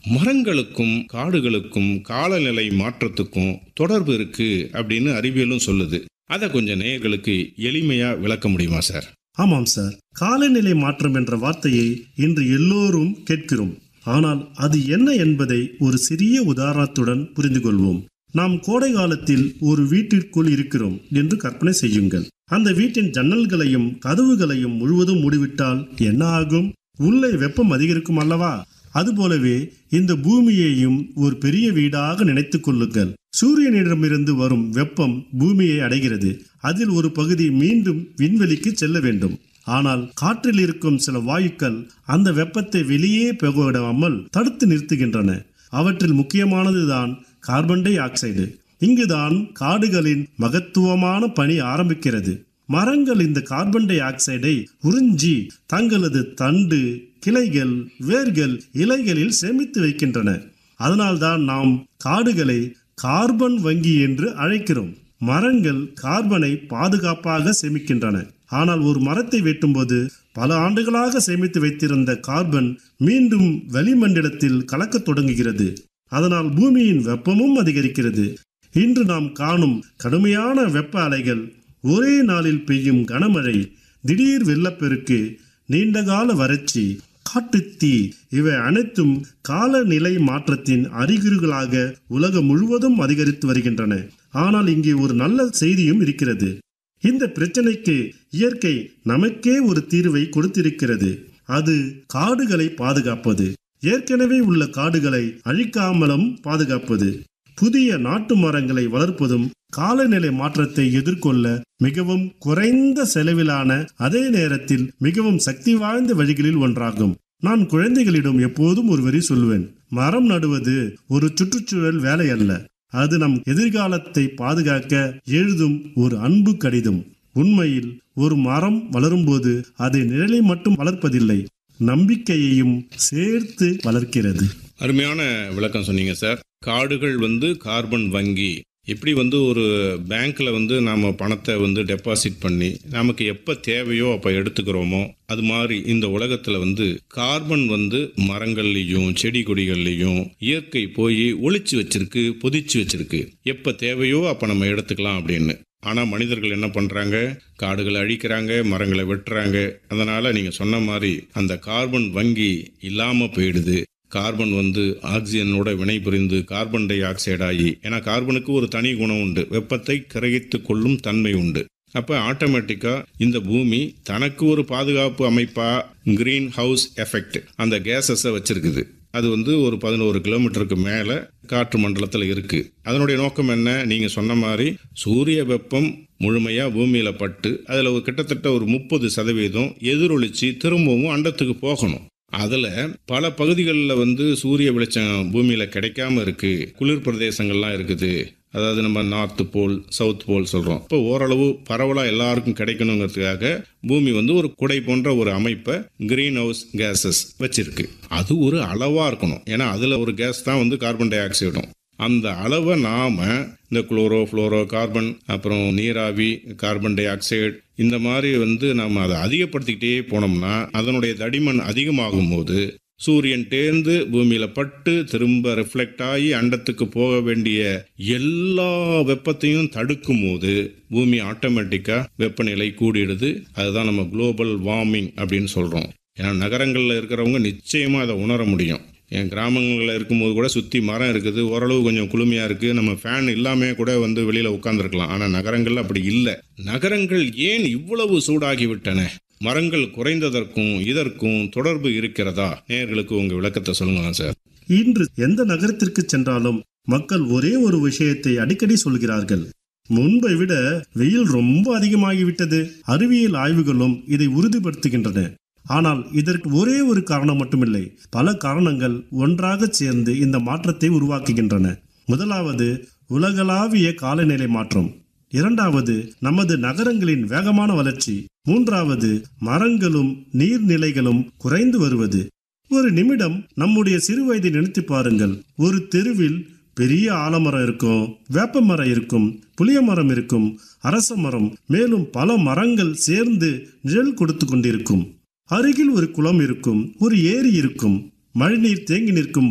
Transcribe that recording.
மரங்களுக்கும் காடுகளுக்கும் காலநிலை மாற்றத்துக்கும் தொடர்பு இருக்கு அப்படின்னு அறிவியலும் சொல்லுது அதை கொஞ்சம் நேயர்களுக்கு எளிமையா விளக்க முடியுமா சார் ஆமாம் சார் காலநிலை மாற்றம் என்ற வார்த்தையை இன்று எல்லோரும் கேட்கிறோம் ஆனால் அது என்ன என்பதை ஒரு சிறிய உதாரணத்துடன் புரிந்து கொள்வோம் நாம் கோடை காலத்தில் ஒரு வீட்டிற்குள் இருக்கிறோம் என்று கற்பனை செய்யுங்கள் அந்த வீட்டின் ஜன்னல்களையும் கதவுகளையும் முழுவதும் மூடிவிட்டால் என்ன ஆகும் உள்ளே வெப்பம் அதிகரிக்கும் அல்லவா அதுபோலவே இந்த பூமியையும் ஒரு பெரிய வீடாக நினைத்துக் கொள்ளுங்கள் சூரியனிடமிருந்து வரும் வெப்பம் பூமியை அடைகிறது அதில் ஒரு பகுதி மீண்டும் விண்வெளிக்கு செல்ல வேண்டும் ஆனால் காற்றில் இருக்கும் சில வாயுக்கள் அந்த வெப்பத்தை வெளியே போகவிடாமல் தடுத்து நிறுத்துகின்றன அவற்றில் முக்கியமானதுதான் கார்பன் டை ஆக்சைடு இங்குதான் காடுகளின் மகத்துவமான பணி ஆரம்பிக்கிறது மரங்கள் இந்த கார்பன் டை ஆக்சைடை உறிஞ்சி தங்களது தண்டு கிளைகள் வேர்கள் இலைகளில் சேமித்து வைக்கின்றன அதனால்தான் நாம் காடுகளை கார்பன் வங்கி என்று அழைக்கிறோம் மரங்கள் கார்பனை பாதுகாப்பாக சேமிக்கின்றன ஆனால் ஒரு மரத்தை வெட்டும்போது பல ஆண்டுகளாக சேமித்து வைத்திருந்த கார்பன் மீண்டும் வளிமண்டலத்தில் கலக்கத் தொடங்குகிறது அதனால் பூமியின் வெப்பமும் அதிகரிக்கிறது இன்று நாம் காணும் கடுமையான வெப்ப அலைகள் ஒரே நாளில் பெய்யும் கனமழை திடீர் வெள்ளப்பெருக்கு நீண்டகால வறட்சி காட்டுத்தீ இவை அனைத்தும் காலநிலை மாற்றத்தின் அறிகுறிகளாக உலகம் முழுவதும் அதிகரித்து வருகின்றன ஆனால் இங்கே ஒரு நல்ல செய்தியும் இருக்கிறது இந்த பிரச்சனைக்கு இயற்கை நமக்கே ஒரு தீர்வை கொடுத்திருக்கிறது அது காடுகளை பாதுகாப்பது ஏற்கனவே உள்ள காடுகளை அழிக்காமலும் பாதுகாப்பது புதிய நாட்டு மரங்களை வளர்ப்பதும் காலநிலை மாற்றத்தை எதிர்கொள்ள மிகவும் குறைந்த செலவிலான அதே நேரத்தில் மிகவும் சக்தி வாய்ந்த வழிகளில் ஒன்றாகும் நான் குழந்தைகளிடம் எப்போதும் ஒரு வரி சொல்லுவேன் மரம் நடுவது ஒரு சுற்றுச்சூழல் வேலை அல்ல அது நம் எதிர்காலத்தை பாதுகாக்க எழுதும் ஒரு அன்பு கடிதம் உண்மையில் ஒரு மரம் வளரும்போது அதை நிழலை மட்டும் வளர்ப்பதில்லை நம்பிக்கையையும் சேர்த்து வளர்க்கிறது அருமையான விளக்கம் சொன்னீங்க சார் காடுகள் வந்து கார்பன் வங்கி எப்படி வந்து ஒரு பேங்க்ல வந்து நாம பணத்தை வந்து டெபாசிட் பண்ணி நமக்கு எப்ப தேவையோ அப்ப எடுத்துக்கிறோமோ அது மாதிரி இந்த உலகத்துல வந்து கார்பன் வந்து மரங்கள்லயும் செடி கொடிகள்லயும் இயற்கை போய் ஒளிச்சு வச்சிருக்கு பொதிச்சு வச்சிருக்கு எப்ப தேவையோ அப்ப நம்ம எடுத்துக்கலாம் அப்படின்னு ஆனா மனிதர்கள் என்ன பண்றாங்க காடுகளை அழிக்கிறாங்க மரங்களை வெட்டுறாங்க அதனால நீங்க சொன்ன மாதிரி அந்த கார்பன் வங்கி இல்லாம போயிடுது கார்பன் வந்து ஆக்சிஜனோட வினைபுரிந்து கார்பன் டை ஆக்சைடு ஆகி ஏன்னா கார்பனுக்கு ஒரு தனி குணம் உண்டு வெப்பத்தை கிரகித்து கொள்ளும் தன்மை உண்டு அப்ப ஆட்டோமேட்டிக்கா இந்த பூமி தனக்கு ஒரு பாதுகாப்பு அமைப்பா கிரீன் ஹவுஸ் எஃபெக்ட் அந்த கேசஸை வச்சிருக்குது அது வந்து ஒரு பதினோரு கிலோமீட்டருக்கு மேலே காற்று மண்டலத்தில் இருக்கு அதனுடைய நோக்கம் என்ன நீங்க சொன்ன மாதிரி சூரிய வெப்பம் முழுமையா பூமியில பட்டு அதுல ஒரு கிட்டத்தட்ட ஒரு முப்பது சதவீதம் எதிரொலிச்சு திரும்பவும் அண்டத்துக்கு போகணும் அதுல பல பகுதிகளில் வந்து சூரிய வெளிச்சம் பூமியில கிடைக்காம இருக்கு குளிர் பிரதேசங்கள்லாம் இருக்குது அதாவது நம்ம நார்த் போல் சவுத் போல் சொல்றோம் இப்போ ஓரளவு பரவலா எல்லாருக்கும் கிடைக்கணுங்கிறதுக்காக பூமி வந்து ஒரு குடை போன்ற ஒரு அமைப்பை கிரீன் ஹவுஸ் கேசஸ் வச்சிருக்கு அது ஒரு அளவா இருக்கணும் ஏன்னா அதுல ஒரு கேஸ் தான் வந்து கார்பன் டை ஆக்சைடும் அந்த அளவை நாம இந்த குளோரோ ஃப்ளோரோ கார்பன் அப்புறம் நீராவி கார்பன் டை ஆக்சைடு இந்த மாதிரி வந்து நம்ம அதை அதிகப்படுத்திக்கிட்டே போனோம்னா அதனுடைய தடிமன் அதிகமாகும் போது சூரியன் தேர்ந்து பூமியில பட்டு திரும்ப ரிஃப்ளெக்ட் ஆகி அண்டத்துக்கு போக வேண்டிய எல்லா வெப்பத்தையும் தடுக்கும் போது பூமி ஆட்டோமேட்டிக்கா வெப்பநிலை கூடிடுது அதுதான் நம்ம குளோபல் வார்மிங் அப்படின்னு சொல்றோம் ஏன்னா நகரங்களில் இருக்கிறவங்க நிச்சயமா அதை உணர முடியும் என் கிராமங்களில் இருக்கும்போது கூட சுற்றி மரம் இருக்குது ஓரளவு கொஞ்சம் குளுமையாக இருக்குது நம்ம ஃபேன் இல்லாமே கூட வந்து வெளியில் உட்காந்துருக்கலாம் ஆனால் நகரங்கள் அப்படி இல்லை நகரங்கள் ஏன் இவ்வளவு சூடாகி விட்டன மரங்கள் குறைந்ததற்கும் இதற்கும் தொடர்பு இருக்கிறதா நேர்களுக்கு உங்க விளக்கத்தை சொல்லுங்களேன் சார் இன்று எந்த நகரத்திற்கு சென்றாலும் மக்கள் ஒரே ஒரு விஷயத்தை அடிக்கடி சொல்கிறார்கள் முன்பை விட வெயில் ரொம்ப அதிகமாகிவிட்டது அறிவியல் ஆய்வுகளும் இதை உறுதிப்படுத்துகின்றன ஆனால் இதற்கு ஒரே ஒரு காரணம் மட்டுமில்லை பல காரணங்கள் ஒன்றாக சேர்ந்து இந்த மாற்றத்தை உருவாக்குகின்றன முதலாவது உலகளாவிய காலநிலை மாற்றம் இரண்டாவது நமது நகரங்களின் வேகமான வளர்ச்சி மூன்றாவது மரங்களும் நீர்நிலைகளும் குறைந்து வருவது ஒரு நிமிடம் நம்முடைய சிறுவயதை நினைத்து பாருங்கள் ஒரு தெருவில் பெரிய ஆலமரம் இருக்கும் வேப்ப மரம் இருக்கும் புளிய மரம் இருக்கும் அரச மரம் மேலும் பல மரங்கள் சேர்ந்து நிழல் கொடுத்து கொண்டிருக்கும் அருகில் ஒரு குளம் இருக்கும் ஒரு ஏரி இருக்கும் மழைநீர் தேங்கி நிற்கும்